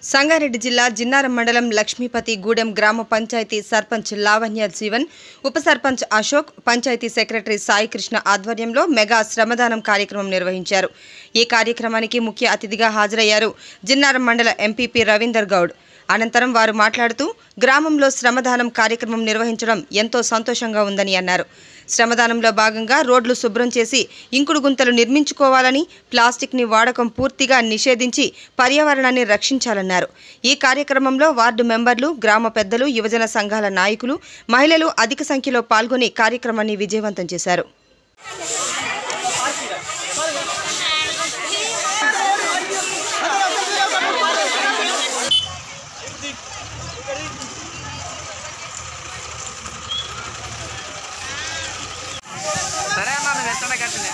సంగారెడ్డి జిల్లా జిన్నారం మండలం లక్ష్మీపతి గూడెం గ్రామ పంచాయతీ సర్పంచ్ లావణ్య జీవన్ ఉప సర్పంచ్ అశోక్ పంచాయతీ సెక్రటరీ సాయికృష్ణ ఆధ్వర్యంలో మెగా శ్రమదానం కార్యక్రమం నిర్వహించారు ఈ కార్యక్రమానికి ముఖ్య అతిథిగా హాజరయ్యారు జిన్నారం మండల ఎంపీపీ రవీందర్ గౌడ్ అనంతరం వారు మాట్లాడుతూ గ్రామంలో శ్రమదానం కార్యక్రమం నిర్వహించడం ఎంతో సంతోషంగా ఉందని అన్నారు శ్రమదానంలో భాగంగా రోడ్లు శుభ్రం చేసి ఇంకుడు గుంతలు నిర్మించుకోవాలని ప్లాస్టిక్ని వాడకం పూర్తిగా నిషేధించి పర్యావరణాన్ని రక్షించాలన్నారు ఈ కార్యక్రమంలో వార్డు మెంబర్లు గ్రామ పెద్దలు యువజన సంఘాల నాయకులు మహిళలు అధిక సంఖ్యలో పాల్గొని కార్యక్రమాన్ని విజయవంతం చేశారు సరే అమ్మా నువ్వు ఎక్కడ కట్టినా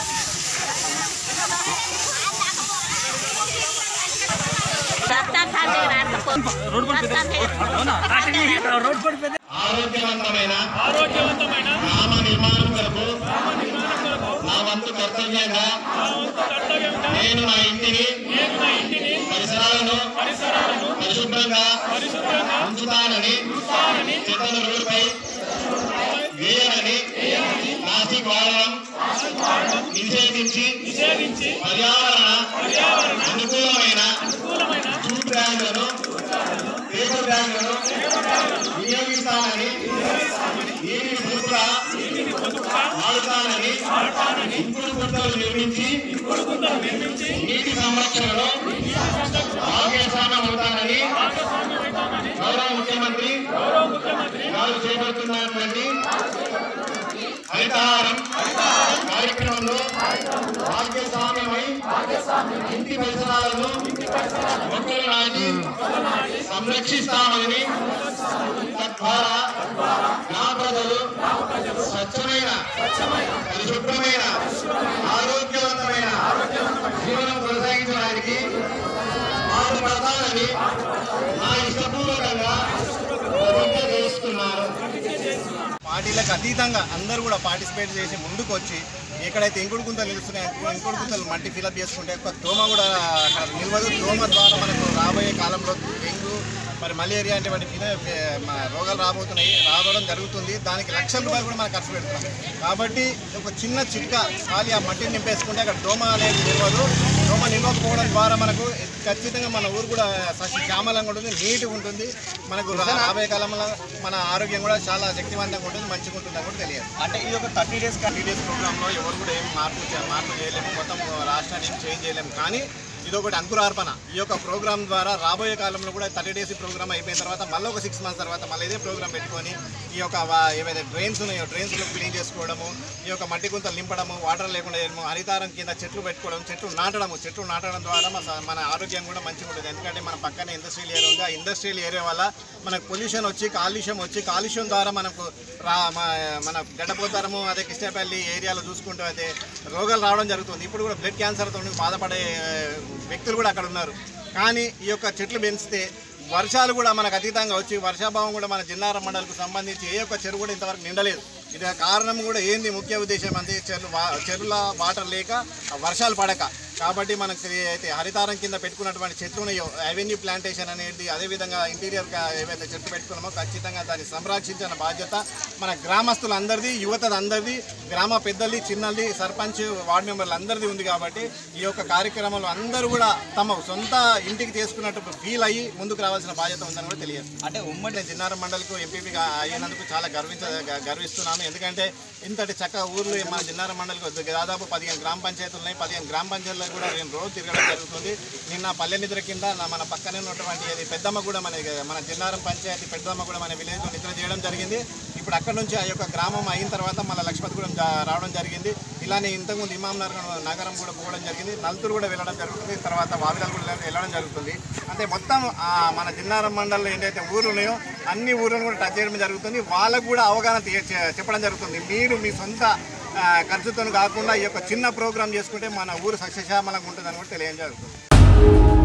ఆరోగ్యవంతమైన ఆరోగ్యవంతమైన గ్రామ నిర్మాణం కొరకు నా వంతు కర్తవ్యంగా నేను నా ఇంటిని పరిసరాలను పరిశుభ్రంగా ఉంచుతానని చెత్తను రోడ్డుపై వేయాలని ప్లాస్టిక్ వాడడం నిషేధించి పర్యావరణ అనుకూలమైన జూట్ బ్యాగులను పేపర్ బ్యాగులను వినియోగిస్తానని నీటిని పొదుపుగా వాడుతానని ఇంకుడు గుంతలు నిర్మించి నీటి సంరక్షణలో భాగస్వామ్యం అవుతానని గౌరవ ముఖ్యమంత్రి గారు చేపడుతున్నటువంటి హరితహారం కార్యక్రమంలో భాగ్యస్వామ్యమై ఇంటి పరిసరాలను మొక్కలు నాటి సంరక్షిస్తామని తద్వారా గ్రామ ప్రజలు స్వచ్ఛమైన పరిశుభ్రమైన ఆరోగ్యవంతమైన జీవనం కొనసాగించడానికి పాటుపడతానని నా ఇష్టపూర్వకంగా ప్రతిజ్ఞ చేస్తున్నాను పార్టీలకు అతీతంగా అందరూ కూడా పార్టిసిపేట్ చేసి ముందుకు వచ్చి ఎక్కడైతే ఇంకుడు గుంతలు నిలుస్తున్నాయి ఇంకుడు గుంతలు మట్టి ఫిలప్ చేసుకుంటే ఒక దోమ కూడా అక్కడ నిల్వదు దోమ ద్వారా మనకు రాబోయే కాలంలో డెంగ్యూ మరి మలేరియా అటువంటి ఫిల మా రోగాలు రాబోతున్నాయి రావడం జరుగుతుంది దానికి లక్షల రూపాయలు కూడా మనం ఖర్చు పెడుతున్నాం కాబట్టి ఒక చిన్న చిట్కా ఖాళీ ఆ మట్టిని నింపేసుకుంటే అక్కడ దోమ అనేది నిల్వదు దోమ నిల్వకపోవడం ద్వారా మనకు ఖచ్చితంగా మన ఊరు కూడా సస్య శ్యామలంగా ఉంటుంది నీట్గా ఉంటుంది మనకు రా- రాబోయే కాలంలో మన ఆరోగ్యం కూడా చాలా శక్తివంతంగా ఉంటుంది మంచిగా ఉంటుందని కూడా తెలియదు అంటే ఇది ఒక థర్టీ డేస్ థర్టీ డేస్ ప్రోగ్రాంలో ఎవరు కూడా ఏం మార్పు చే- మార్పు చేయలేము మొత్తం రాష్ట్రాన్ని ఏం చేంజ్ చేయలేము కానీ ఇది ఒకటి అంకురార్పణ ఈ యొక్క ప్రోగ్రామ్ ద్వారా రాబోయే కాలంలో కూడా థర్టీ డేస్ ప్రోగ్రామ్ అయిపోయిన తర్వాత మళ్ళీ ఒక సిక్స్ మంత్స్ తర్వాత మళ్ళీ ఇదే ప్రోగ్రామ్ పెట్టుకొని ఈ యొక్క వా- ఏవైతే డ్రైన్స్ ఉన్నాయో డ్రైన్స్లో క్లీన్ చేసుకోవడము ఈ యొక్క మట్టి గుంతలు నింపడము వాటర్ లేకుండా చేయడము హరితారం కింద చెట్లు పెట్టుకోవడం చెట్లు నాటడము చెట్లు నాటడం ద్వారా మన మన ఆరోగ్యం కూడా మంచిగా ఉంటుంది ఎందుకంటే మన పక్కనే ఇండస్ట్రియల్ ఏరియా ఉంది ఆ ఇండస్ట్రియల్ ఏరియా వల్ల మనకు పొల్యూషన్ వచ్చి కాలుష్యం వచ్చి కాలుష్యం ద్వారా మనకు రా మ- మన గడ్డపోతారము అదే కృష్ణపల్లి ఏరియాలో చూసుకుంటూ అయితే రోగాలు రావడం జరుగుతుంది ఇప్పుడు కూడా బ్లడ్ క్యాన్సర్తో బాధపడే వ్యక్తులు కూడా అక్కడ ఉన్నారు కానీ ఈ యొక్క చెట్లు పెంచితే వర్షాలు కూడా మనకు అతీతంగా వచ్చి వర్షాభావం కూడా మన జిన్నారం మండలకు సంబంధించి ఏ ఒక్క చెరువు కూడా ఇంతవరకు నిండలేదు ఇది కారణం కూడా ఏంది ముఖ్య ఉద్దేశం అంటే చెరువు వా- చెరువుల వాటర్ లేక ఆ వర్షాలు పడక కాబట్టి మనకు ఇది అయితే హరితారం కింద పెట్టుకున్నటువంటి చెట్లు ఉన్నాయో అవెన్యూ ప్లాంటేషన్ అనేది అదేవిధంగా ఇంటీరియర్ ఏవైతే చెట్లు పెట్టుకున్నామో ఖచ్చితంగా దాన్ని సంరక్షించిన బాధ్యత మన గ్రామస్తులందరిది యువత అందరిది గ్రామ పెద్దలది చిన్నది సర్పంచ్ వార్డు మెంబర్లు అందరిది ఉంది కాబట్టి ఈ యొక్క కార్యక్రమంలో అందరూ కూడా తమ సొంత ఇంటికి చేసుకున్నట్టు ఫీల్ అయ్యి ముందుకు రావాల్సిన బాధ్యత ఉందని కూడా తెలియదు అంటే ఉమ్మడి జిన్నారం మండలికి ఎంపీపీగా అయినందుకు చాలా గర్వించ గ- గర్విస్తున్నాను ఎందుకంటే ఇంతటి చక్కగా ఊర్లు మన జిన్నారం మండలికి దాదాపు పదిహేను గ్రామ పంచాయతీలు ఉన్నాయి పదిహేను గ్రామ పంచాయతీలకు కూడా నేను రోజు తిరగడం జరుగుతుంది నిన్న పల్లె నిద్ర కింద నా- మన పక్కనే ఉన్నటువంటి అది పెద్దమ్మ కూడా మన మన జిన్నారం పంచాయతీ పెద్దమ్మ కూడా మన విలేజ్లో నిద్ర చేయడం జరిగింది ఇప్పుడు అక్కడ నుంచి ఆ యొక్క గ్రామం అయిన తర్వాత మన లక్ష్మతిగూడెం జా- రావడం జరిగింది ఇలానే ఇంతకుముందు ఇమాం నగరం నగరం కూడా పోవడం జరిగింది నల్తూరు కూడా వెళ్ళడం జరుగుతుంది తర్వాత వావిలాలు కూడా వెళ్ళడం జరుగుతుంది అంటే మొత్తం ఆ మన జిన్నారం మండలంలో ఏంటైతే ఊరు ఉన్నాయో అన్ని ఊర్లను కూడా టచ్ చేయడం జరుగుతుంది వాళ్ళకు కూడా అవగాహన తీ- చె- చెప్పడం జరుగుతుంది మీరు మీ సొంత ఆ, ఖర్చుతో కాకుండా ఈ యొక్క చిన్న ప్రోగ్రామ్ చేసుకుంటే మన ఊరు సస్యశ్యామలంగా ఉంటుందని కూడా తెలియజేయడం జరుగుతుంది